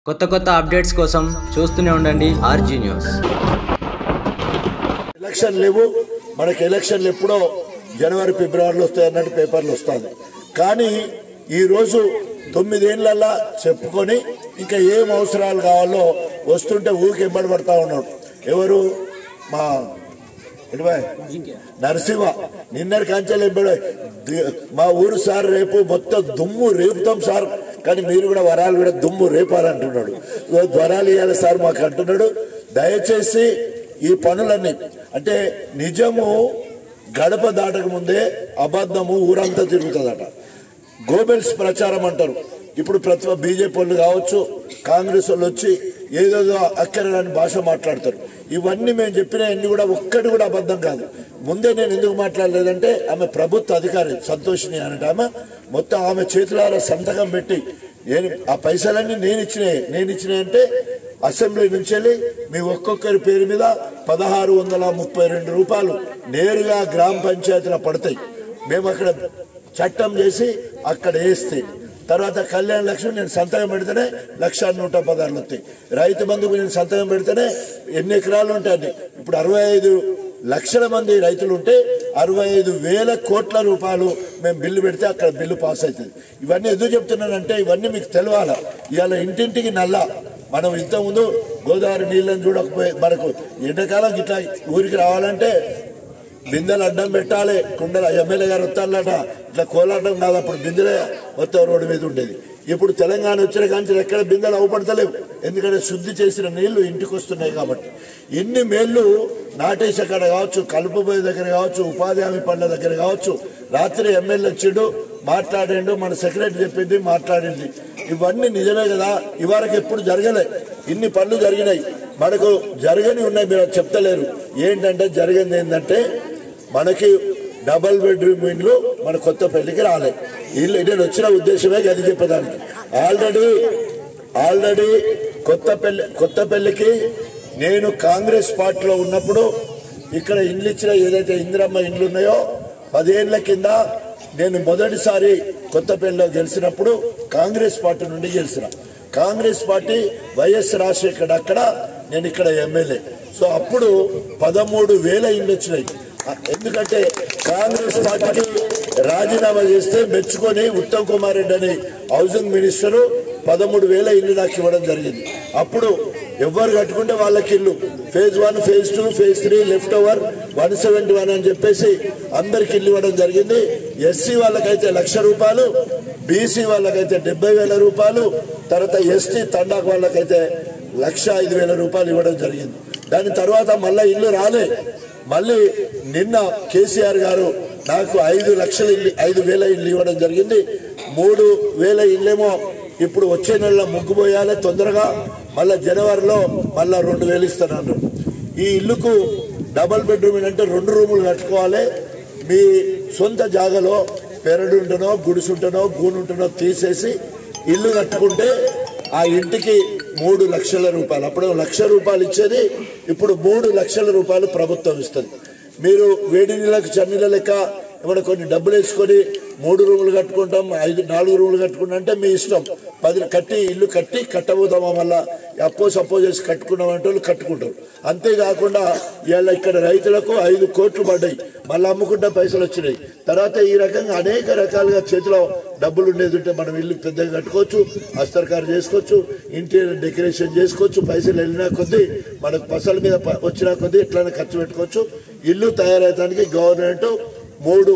కొత్త కొత్త అప్డేట్స్ కోసం చూస్తూనే ఉండండి ఆర్జీ న్యూస్ ఎలక్షన్ లేవు మనకి ఎలక్షన్లు ఎప్పుడో జనవరి ఫిబ్రవరిలో వస్తాయి అన్నట్టు పేపర్లు వస్తుంది కానీ ఈరోజు తొమ్మిదేళ్లల్లా చెప్పుకొని ఇంకా ఏం అవసరాలు కావాలో వస్తుంటే ఊరికి ఎంబడి పడతా ఉన్నాడు ఎవరు మా ఎటువై? నరసింహ నిన్నటి కంచెలు ఎంబడి ది- మా ఊరు సార్ రేపు మొత్తం దుమ్ము రేపుతాం సార్ కానీ మీరు కూడా వరాలు కూడా దుమ్ము రేపాలంటున్నాడు ఇగో వరాలు ఇవ్వాలి సార్ మాకు అంటున్నాడు దయచేసి ఈ పనులన్నీ అంటే నిజము గడప దాటక ముందే అబద్ధము ఊరంతా తిరుగుతుందట గోబెల్స్ ప్రచారం అంటారు ఇప్పుడు ప్రతి బీజేపీ వాళ్ళు కావచ్చు కాంగ్రెస్ వాళ్ళు వచ్చి ఏదేదో అక్కరని భాష మాట్లాడతారు ఇవన్నీ మేము చెప్పిన అన్ని కూడా ఒక్కటి కూడా అబద్ధం కాదు ముందే నేను ఎందుకు మాట్లాడలేదంటే ఆమె ప్రభుత్వ అధికారి సంతోషిని అనట ఆమె మొత్తం ఆమె చేతులారా సంతకం పెట్టి నేను ఆ పైసలన్నీ నేను ఇచ్చినాయి నేను ఇచ్చినాయి అంటే అసెంబ్లీ నుంచి వెళ్ళి మీ ఒక్కొక్కరి పేరు మీద పదహారు వందల ముప్పై రెండు రూపాయలు నేరుగా గ్రామ పంచాయతీలో పడతాయి మేము అక్కడ చట్టం చేసి అక్కడ వేస్తే తర్వాత కళ్యాణ లక్ష్మి నేను సంతకం పెడితేనే లక్ష నూట పదహారులు వస్తాయి రైతు బంధుకు నేను సంతకం పెడితేనే ఎన్ని ఎకరాలు ఉంటాయి ఇప్పుడు అరవై ఐదు లక్షల మంది రైతులు ఉంటే అరవై ఐదు వేల కోట్ల రూపాయలు మేము బిల్లు పెడితే అక్కడ బిల్లు పాస్ అవుతుంది ఇవన్నీ ఎందుకు చెప్తున్నానంటే ఇవన్నీ మీకు తెలవాలా ఇవాళ ఇంటింటికి నల్ల మనం ఇంతకుముందు గోదావరి నీళ్ళని చూడకపోయి మనకు ఎండాకాలం ఇట్లా ఊరికి రావాలంటే బిందెలు అడ్డం పెట్టాలి కుండల ఎమ్మెల్యే గారు వస్తారట ఇట్లా కోలాటం కాదు అప్పుడు బిందెలే మొత్తం రోడ్డు మీద ఉండేది ఇప్పుడు తెలంగాణ వచ్చిన కానీ ఎక్కడ బిందెలు అవపడతలేవు ఎందుకంటే శుద్ధి చేసిన నీళ్లు ఇంటికి వస్తున్నాయి కాబట్టి ఇన్ని మేళ్లు నాటేసే కాడ కావచ్చు కలుపుబోయే దగ్గర కావచ్చు ఉపాధి హామీ పనుల దగ్గర కావచ్చు రాత్రి ఎమ్మెల్యే వచ్చిండు మాట్లాడిండు మన సెక్రటరీ చెప్పింది మాట్లాడింది ఇవన్నీ నిజమే కదా ఇవరకు ఎప్పుడు జరగలే ఇన్ని పనులు జరిగినాయి మనకు జరగని ఉన్నాయి మీరు చెప్తలేరు ఏంటంటే జరిగింది ఏంటంటే మనకి డబల్ బెడ్రూమ్ ఇండ్లు మన కొత్త పెళ్లికి రాలే ఇల్లు నేను వచ్చిన ఉద్దేశమే అది చెప్పేదానికి ఆల్రెడీ ఆల్రెడీ కొత్త పెళ్లి కొత్త పెళ్లికి నేను కాంగ్రెస్ పార్టీలో ఉన్నప్పుడు ఇక్కడ ఇండ్లు ఇచ్చిన ఏదైతే ఇందిరమ్మ ఇండ్లు ఉన్నాయో పదేళ్ల కింద నేను మొదటిసారి కొత్తపల్లిలో గెలిచినప్పుడు కాంగ్రెస్ పార్టీ నుండి గెలిచిన కాంగ్రెస్ పార్టీ వైఎస్ రాజశేఖర్ అక్కడ నేను ఇక్కడ ఎమ్మెల్యే సో అప్పుడు పదమూడు వేల ఇండ్లు వచ్చినాయి ఎందుకంటే కాంగ్రెస్ పార్టీకి రాజీనామా చేస్తే మెచ్చుకొని ఉత్తమ్ కుమార్ రెడ్డి అని హౌసింగ్ మినిస్టర్ పదమూడు వేల ఇల్లు నాకు ఇవ్వడం జరిగింది అప్పుడు ఎవరు కట్టుకుంటే వాళ్ళకి ఇల్లు phase one phase two phase three left over one seventy one అని చెప్పేసి అందరికి ఇల్లు ఇవ్వడం జరిగింది ఎస్సీ వాళ్ళకైతే లక్ష రూపాయలు బీసీ వాళ్ళకైతే డెబ్బై వేల రూపాయలు తర్వాత ఎస్టీ తండాకు వాళ్ళకైతే లక్ష ఐదు వేల రూపాయలు ఇవ్వడం జరిగింది దాని తర్వాత మళ్ళీ ఇల్లు రాలే మళ్ళీ నిన్న కేసీఆర్ గారు నాకు ఐదు లక్షల ఇల్లు ఐదు వేల ఇల్లు ఇవ్వడం జరిగింది మూడు వేల ఇల్లేమో ఇప్పుడు వచ్చే నెలలో ముగ్గుపోయాలి తొందరగా మళ్ళా జనవరిలో మళ్ళా రెండు వేలు ఇస్తానన్నారు ఈ ఇల్లుకు డబల్ బెడ్రూమ్ అంటే రెండు రూములు కట్టుకోవాలి మీ సొంత జాగాలో పెరడుంటనో గుడిసుంటనో గూనుంటనో తీసేసి ఇల్లు కట్టుకుంటే ఆ ఇంటికి మూడు లక్షల రూపాయలు అప్పుడు లక్ష రూపాయలు ఇచ్చేది ఇప్పుడు మూడు లక్షల రూపాయలు ప్రభుత్వం ఇస్తుంది మీరు వేడి నీళ్ళకి చన్నీళ్ళ లెక్క ఏమైనా కొన్ని డబ్బులు వేసుకొని మూడు రూములు కట్టుకుంటాం ఐదు నాలుగు రూములు కట్టుకుంటాం అంటే మీ ఇష్టం పది కట్టి ఇల్లు కట్టి కట్టబోతామా మళ్ళా అప్పో సప్పో చేసి కట్టుకున్నాం అంటే వాళ్ళు కట్టుకుంటారు అంతేకాకుండా ఇవాళ ఇక్కడ రైతులకు ఐదు కోట్లు పడ్డాయి మళ్ళీ అమ్ముకుంటే పైసలు వచ్చినాయి తర్వాత ఈ రకంగా అనేక రకాలుగా చేతిలో డబ్బులు ఉండేది ఉంటే మనం ఇల్లు పెద్దగా కట్టుకోవచ్చు అస్తరకారు చేసుకోవచ్చు ఇంటీరియర్ డెకరేషన్ చేసుకోవచ్చు పైసలు వెళ్ళినా కొద్దీ మనకు పసల మీద ప- వచ్చినా కొద్దీ ఎట్లైనా ఖర్చు పెట్టుకోవచ్చు ఇల్లు తయారయ్యడానికి గవర్నమెంట్ మూడు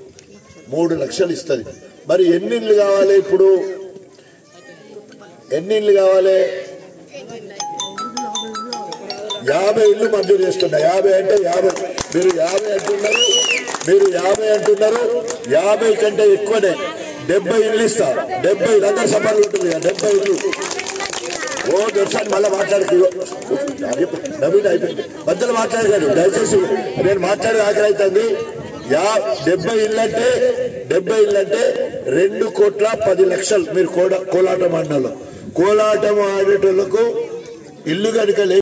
మూడు లక్షలు ఇస్తుంది మరి ఎన్ని ఇల్లు కావాలి ఇప్పుడు ఎన్ని ఇల్లు కావాలి యాభై ఇల్లు మంజూరు చేస్తున్నా యాభై అంటే యాభై మీరు యాభై అంటున్నారు మీరు యాభై అంటున్నారు యాభై కంటే ఎక్కువనే డెబ్బై ఇల్లు ఇస్తా డెబ్బై అందరు సభలు ఉంటుంది కదా, డెబ్బై ఇల్లు ఓ దర్శనం మళ్ళీ మాట్లాడుకు నవీన్ అయిపోయింది మధ్యలో మాట్లాడగాను దయచేసి నేను మాట్లాడే ఆఖరి అవుతుంది యా డెబ్బై ఇల్లు అంటే డెబ్బై ఇల్లు అంటే రెండు కోట్ల పది లక్షలు మీరు కోడ కోలాటం ఆడిన కోలాటం ఆడేటోళ్లకు ఇల్లు కనుక